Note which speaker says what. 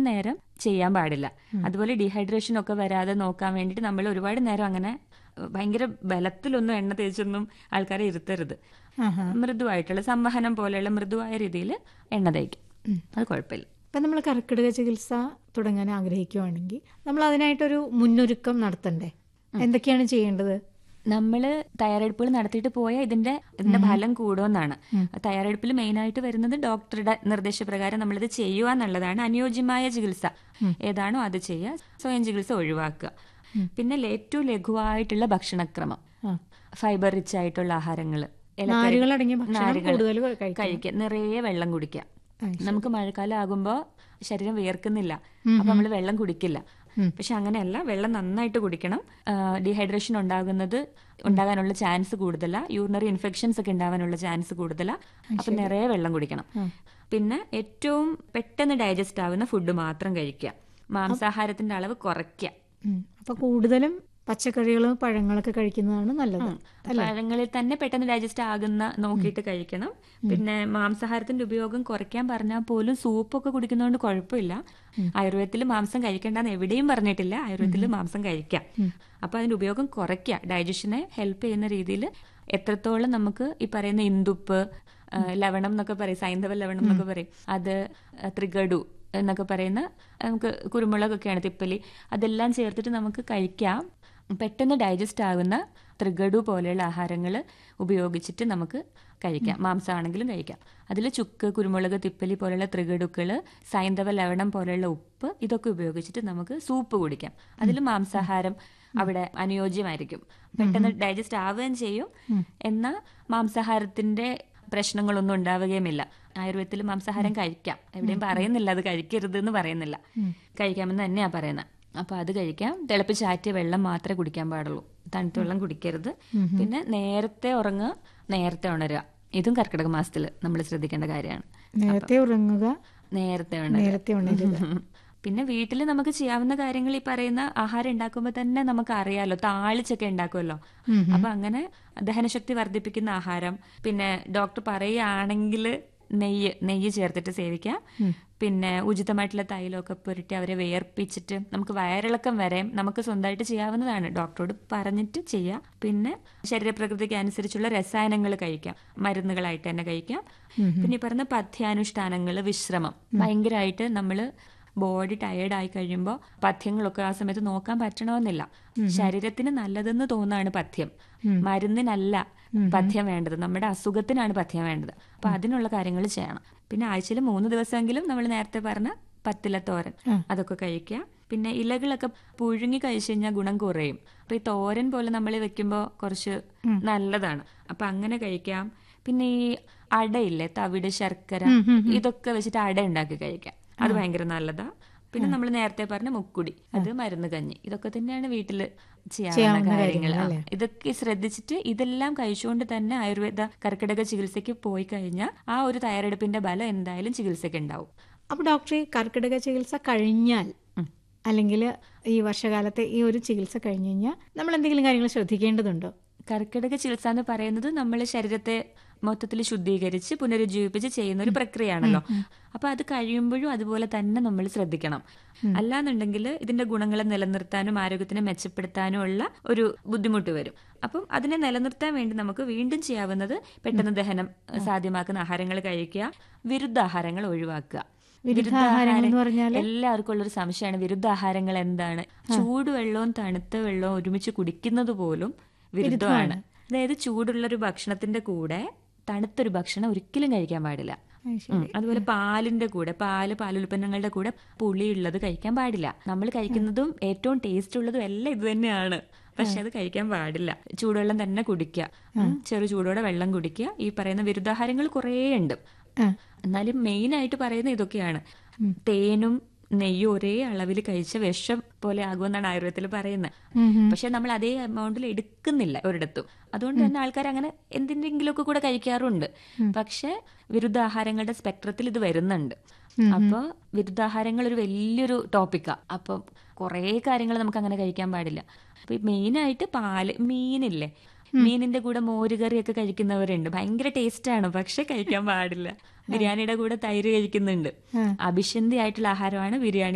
Speaker 1: നേരം ചെയ്യാൻ പാടില്ല അതുപോലെ ഡീഹൈഡ്രേഷൻ ഒക്കെ വരാതെ നോക്കാൻ വേണ്ടിയിട്ട് നമ്മൾ ഒരുപാട് നേരം അങ്ങനെ ഏഹ്, ഭയങ്കര ബലത്തിലൊന്നും എണ്ണ തേച്ചൊന്നും ആൾക്കാരെ ഇരുത്തരുത്
Speaker 2: ആഹാ.
Speaker 1: മൃദുവായിട്ടുള്ള സംവഹനം പോലെയുള്ള മൃദുവായ രീതിയിൽ എണ്ണ തേക്കും അത് കുഴപ്പമില്ല
Speaker 2: ഇപ്പം നമ്മൾ കർക്കിടക ചികിത്സ തുടങ്ങാൻ ആഗ്രഹിക്കുവാണെങ്കിൽ നമ്മൾ അതിനായിട്ടൊരു മുന്നൊരുക്കം നടത്തണ്ടേ എന്തൊക്കെയാണ് ചെയ്യേണ്ടത്
Speaker 1: നമ്മൾ തയ്യാറെടുപ്പുകൾ നടത്തിയിട്ട് പോയാൽ ഇതിന്റെ ഇതിന്റെ ഫലം കൂടുമെന്നാണ് തയ്യാറെടുപ്പിൽ മെയിനായിട്ട് വരുന്നത് ഡോക്ടറുടെ നിർദ്ദേശപ്രകാരം നമ്മളിത് ചെയ്യുക എന്നുള്ളതാണ് അനുയോജ്യമായ ചികിത്സ ഏതാണോ അത് ചെയ്യുക സ്വയം ചികിത്സ ഒഴിവാക്കുക പിന്നെ ഏറ്റവും ലഘുവായിട്ടുള്ള ഭക്ഷണക്രമം
Speaker 2: ആ.
Speaker 1: ഫൈബർ റിച്ച് ആയിട്ടുള്ള ആഹാരങ്ങൾ
Speaker 2: നാരുകൾ അടങ്ങിയ ഭക്ഷണം കൂടുതൽ കഴിക്കണം.
Speaker 1: കഴിക്കുക നിറയെ വെള്ളം കുടിക്കുക
Speaker 2: ആ,
Speaker 1: നമുക്ക് മഴക്കാലം ആകുമ്പോൾ ശരീരം വിയർക്കുന്നില്ല അപ്പൊ നമ്മൾ വെള്ളം കുടിക്കില്ല പക്ഷെ അങ്ങനെയല്ല വെള്ളം നന്നായിട്ട് കുടിക്കണം ഡീഹൈഡ്രേഷൻ ഉണ്ടാകുന്നത് ഉണ്ടാകാനുള്ള ചാൻസ് കൂടുതലാ യൂറിനറി ഇൻഫെക്ഷൻസ് ഒക്കെ ഉണ്ടാവാനുള്ള ചാൻസ് കൂടുതലാ അപ്പൊ നിറയെ വെള്ളം കുടിക്കണം പിന്നെ ഏറ്റവും പെട്ടെന്ന് ഡൈജസ്റ്റ് ആവുന്ന ഫുഡ് മാത്രം കഴിക്കുക മാംസാഹാരത്തിന്റെ അളവ് കുറയ്ക്കുക
Speaker 2: ഉം. അപ്പൊ കൂടുതലും പച്ചക്കറികളും പഴങ്ങളൊക്കെ കഴിക്കുന്നതാണ് നല്ലത്
Speaker 1: പഴങ്ങളിൽ തന്നെ പെട്ടെന്ന് ഡൈജസ്റ്റ് ആകുന്ന നോക്കിയിട്ട് കഴിക്കണം പിന്നെ മാംസാഹാരത്തിന്റെ ഉപയോഗം കുറയ്ക്കാൻ പറഞ്ഞാൽ പോലും സൂപ്പൊക്കെ കുടിക്കുന്നതുകൊണ്ട് കുഴപ്പമില്ല ആയുർവേദത്തിൽ മാംസം കഴിക്കേണ്ടെന്ന് എവിടെയും പറഞ്ഞിട്ടില്ല ആയുർവേദത്തിൽ മാംസം കഴിക്കാം അപ്പൊ അതിന്റെ ഉപയോഗം കുറയ്ക്കുക ഡൈജഷനെ ഹെൽപ്പ് ചെയ്യുന്ന രീതിയിൽ എത്രത്തോളം നമുക്ക് ഈ പറയുന്ന ഇന്ദുപ്പ് ആ, ലവണം എന്നൊക്കെ പറയും സൈന്ധവ ലവണം എന്നൊക്കെ പറയും അത് ആ, ത്രിഗഡു എന്നൊക്കെ പറയുന്ന നമുക്ക് കുരുമുളകൊക്കെയാണ് തിപ്പലി അതെല്ലാം ചേർത്തിട്ട് നമുക്ക് കഴിക്കാം പെട്ടെന്ന് ഡൈജസ്റ്റ് ആകുന്ന ത്രിഗഡു പോലെയുള്ള ആഹാരങ്ങൾ ഉപയോഗിച്ചിട്ട് നമുക്ക് കഴിക്കാം മാംസമാണെങ്കിലും കഴിക്കാം അതിൽ ചുക്ക് കുരുമുളക് തിപ്പലി പോലെയുള്ള ത്രിഗഡുക്കൾ സൈന്ധവ ലവണം പോലെയുള്ള ഉപ്പ് ഇതൊക്കെ ഉപയോഗിച്ചിട്ട് നമുക്ക് സൂപ്പ് കുടിക്കാം അതിൽ മാംസാഹാരം അവിടെ അനുയോജ്യമായിരിക്കും പെട്ടെന്ന് ഡൈജസ്റ്റ് ആവുകയും ചെയ്യും എന്നാൽ മാംസാഹാരത്തിന്റെ പ്രശ്നങ്ങളൊന്നും ഉണ്ടാവുകയുമില്ല ആയുർവേദത്തിൽ മാംസാഹാരം കഴിക്കാം എവിടെയും പറയുന്നില്ല അത് കഴിക്കരുത് എന്ന് പറയുന്നില്ല കഴിക്കാമെന്ന് തന്നെയാ പറയുന്നത് അപ്പൊ അത് കഴിക്കാം തിളപ്പിച്ചാറ്റിയ വെള്ളം മാത്രമേ കുടിക്കാൻ പാടുള്ളൂ തണുത്ത വെള്ളം കുടിക്കരുത് പിന്നെ നേരത്തെ ഉറങ്ങുക നേരത്തെ ഉണരുക ഇതും കർക്കിടക മാസത്തിൽ നമ്മൾ ശ്രദ്ധിക്കേണ്ട കാര്യമാണ്
Speaker 2: നേരത്തെ ഉറങ്ങുക
Speaker 1: നേരത്തെ ഉണരുക
Speaker 2: നേരത്തെ ഉണരുക
Speaker 1: പിന്നെ വീട്ടിൽ നമുക്ക് ചെയ്യാവുന്ന കാര്യങ്ങൾ ഈ പറയുന്ന ആഹാരം ഉണ്ടാക്കുമ്പോൾ തന്നെ നമുക്ക് അറിയാലോ താളിച്ചൊക്കെ ഉണ്ടാക്കുമല്ലോ അപ്പൊ അങ്ങനെ ദഹനശക്തി വർദ്ധിപ്പിക്കുന്ന ആഹാരം പിന്നെ ഡോക്ടർ പറയുകയാണെങ്കിൽ നെയ്യ് നെയ്യ് ചേർത്തിട്ട് സേവിക്കാം പിന്നെ ഉചിതമായിട്ടുള്ള തൈലമൊക്കെ പുരട്ടി അവരെ വേർപ്പിച്ചിട്ട് നമുക്ക് വയറിളക്കം വരെ നമുക്ക് സ്വന്തമായിട്ട് ചെയ്യാവുന്നതാണ് ഡോക്ടറോട് പറഞ്ഞിട്ട് ചെയ്യാം പിന്നെ ശരീരപ്രകൃതിക്ക് അനുസരിച്ചുള്ള രസായനങ്ങൾ കഴിക്കാം മരുന്നുകളായിട്ട് തന്നെ കഴിക്കാം പിന്നെ ഈ പറഞ്ഞ പഥ്യാനുഷ്ഠാനങ്ങൾ വിശ്രമം ഭയങ്കരമായിട്ട് നമ്മൾ ബോഡി ടയേർഡ് ആയി കഴിയുമ്പോൾ പഥ്യങ്ങളൊക്കെ ആ സമയത്ത് നോക്കാൻ പറ്റണമെന്നില്ല ശരീരത്തിന് നല്ലതെന്ന് തോന്നാണ് പഥ്യം മരുന്നിനല്ല പഥ്യം വേണ്ടത് നമ്മുടെ അസുഖത്തിനാണ് പഥ്യം വേണ്ടത് അപ്പൊ അതിനുള്ള കാര്യങ്ങൾ ചെയ്യണം പിന്നെ ആഴ്ചയിൽ മൂന്ന് ദിവസമെങ്കിലും നമ്മൾ നേരത്തെ പറഞ്ഞ പത്തില തോരൻ അതൊക്കെ കഴിക്കുക പിന്നെ ഇലകളൊക്കെ പുഴുങ്ങി കഴിച്ചു കഴിഞ്ഞാൽ ഗുണം കുറയും അപ്പൊ ഈ തോരൻ പോലെ നമ്മൾ വെക്കുമ്പോൾ കുറച്ച് നല്ലതാണ് അപ്പൊ അങ്ങനെ കഴിക്കാം പിന്നെ ഈ അടയില്ലേ തവിട് ശർക്കര ഇതൊക്കെ വെച്ചിട്ട് അട ഉണ്ടാക്കി കഴിക്കാം അത് ഭയങ്കര നല്ലതാ പിന്നെ നമ്മൾ നേരത്തെ പറഞ്ഞ മുക്കുടി അത് മരുന്ന് കഞ്ഞി ഇതൊക്കെ തന്നെയാണ് വീട്ടിൽ ചെയ്യാവുന്ന കാര്യങ്ങൾ ആ, ഇതൊക്കെ ശ്രദ്ധിച്ചിട്ട് ഇതെല്ലാം കഴിച്ചുകൊണ്ട് തന്നെ ആയുർവേദ കർക്കിടക ചികിത്സയ്ക്ക് പോയി കഴിഞ്ഞാൽ ആ ഒരു തയ്യാറെടുപ്പിന്റെ ബലം എന്തായാലും ചികിത്സയ്ക്ക് ഉണ്ടാവും
Speaker 2: അപ്പൊ ഡോക്ടറെ കർക്കിടക ചികിത്സ കഴിഞ്ഞാൽ അല്ലെങ്കിൽ ഈ വർഷകാലത്തെ ഈ ഒരു ചികിത്സ കഴിഞ്ഞു കഴിഞ്ഞാൽ നമ്മൾ എന്തെങ്കിലും കാര്യങ്ങൾ ശ്രദ്ധിക്കേണ്ടതുണ്ടോ
Speaker 1: കർക്കിടക ചികിത്സ എന്ന് പറയുന്നത് നമ്മൾ ശരീരത്തെ മൊത്തത്തിൽ ശുദ്ധീകരിച്ച് പുനരുജ്ജീവിപ്പിച്ച് ചെയ്യുന്ന ഒരു പ്രക്രിയയാണല്ലോ അപ്പൊ അത് കഴിയുമ്പോഴും അതുപോലെ തന്നെ നമ്മൾ ശ്രദ്ധിക്കണം അല്ലാന്നുണ്ടെങ്കിൽ ഇതിന്റെ ഗുണങ്ങളെ നിലനിർത്താനും ആരോഗ്യത്തിനെ മെച്ചപ്പെടുത്താനും ഉള്ള ഒരു ബുദ്ധിമുട്ട് വരും അപ്പം അതിനെ നിലനിർത്താൻ വേണ്ടി നമുക്ക് വീണ്ടും ചെയ്യാവുന്നത് പെട്ടെന്ന് ദഹനം സാധ്യമാക്കുന്ന ആഹാരങ്ങൾ കഴിക്കുക വിരുദ്ധാഹാരങ്ങൾ ഒഴിവാക്കുക
Speaker 2: വിരുദ്ധാഹാരങ്ങൾ എന്ന് പറഞ്ഞാൽ
Speaker 1: എല്ലാവർക്കും ഉള്ളൊരു സംശയമാണ് വിരുദ്ധാഹാരങ്ങൾ എന്താണ് ചൂടുവെള്ളവും തണുത്ത വെള്ളവും ഒരുമിച്ച് കുടിക്കുന്നത് പോലും വിരുദ്ധമാണ് അതായത് ചൂടുള്ള ഒരു ഭക്ഷണത്തിന്റെ കൂടെ തണുത്തൊരു ഭക്ഷണം ഒരിക്കലും കഴിക്കാൻ പാടില്ല ഉം. അതുപോലെ പാലിന്റെ കൂടെ പാല് പാലുൽപ്പന്നങ്ങളുടെ കൂടെ പുളിയുള്ളത് കഴിക്കാൻ പാടില്ല നമ്മൾ കഴിക്കുന്നതും ഏറ്റവും ടേസ്റ്റ് ഉള്ളതും എല്ലാം ഇത് തന്നെയാണ് പക്ഷെ അത് കഴിക്കാൻ പാടില്ല ചൂടുവെള്ളം തന്നെ കുടിക്കുക ഉം. ചെറു ചൂടോടെ വെള്ളം കുടിക്കുക ഈ പറയുന്ന വിരുദ്ധാഹാരങ്ങൾ കുറേ ഉണ്ട്
Speaker 2: ആ.
Speaker 1: എന്നാലും മെയിൻ ആയിട്ട് പറയുന്നത് ഇതൊക്കെയാണ് തേനും നെയ്യും ഒരേ അളവിൽ കഴിച്ച വിഷം പോലെ ആകുമെന്നാണ് ആയുർവേദത്തിൽ പറയുന്നത് പക്ഷെ നമ്മൾ അതേ എമൗണ്ടിൽ എടുക്കുന്നില്ല ഒരിടത്തും അതുകൊണ്ട് തന്നെ ആൾക്കാർ അങ്ങനെ എന്തിനെങ്കിലുമൊക്കെ കൂടെ കഴിക്കാറുണ്ട് പക്ഷെ വിരുദ്ധാഹാരങ്ങളുടെ സ്പെക്ട്രത്തിൽ ഇത് വരുന്നുണ്ട് അപ്പോൾ വിരുദ്ധാഹാരങ്ങൾ ഒരു വലിയൊരു ടോപ്പിക്കാ അപ്പം കുറേ കാര്യങ്ങൾ നമുക്ക് അങ്ങനെ കഴിക്കാൻ പാടില്ല അപ്പൊ മെയിൻ ആയിട്ട് പാല് മീനില്ലേ മീനിന്റെ കൂടെ മോരുകറിയൊക്കെ കഴിക്കുന്നവരുണ്ട് ഭയങ്കര ടേസ്റ്റ് ആണ് പക്ഷെ കഴിക്കാൻ പാടില്ല ബിരിയാണിയുടെ കൂടെ തൈര് കഴിക്കുന്നുണ്ട് അഭിഷന്ധി ആയിട്ടുള്ള ആഹാരമാണ് ബിരിയാണി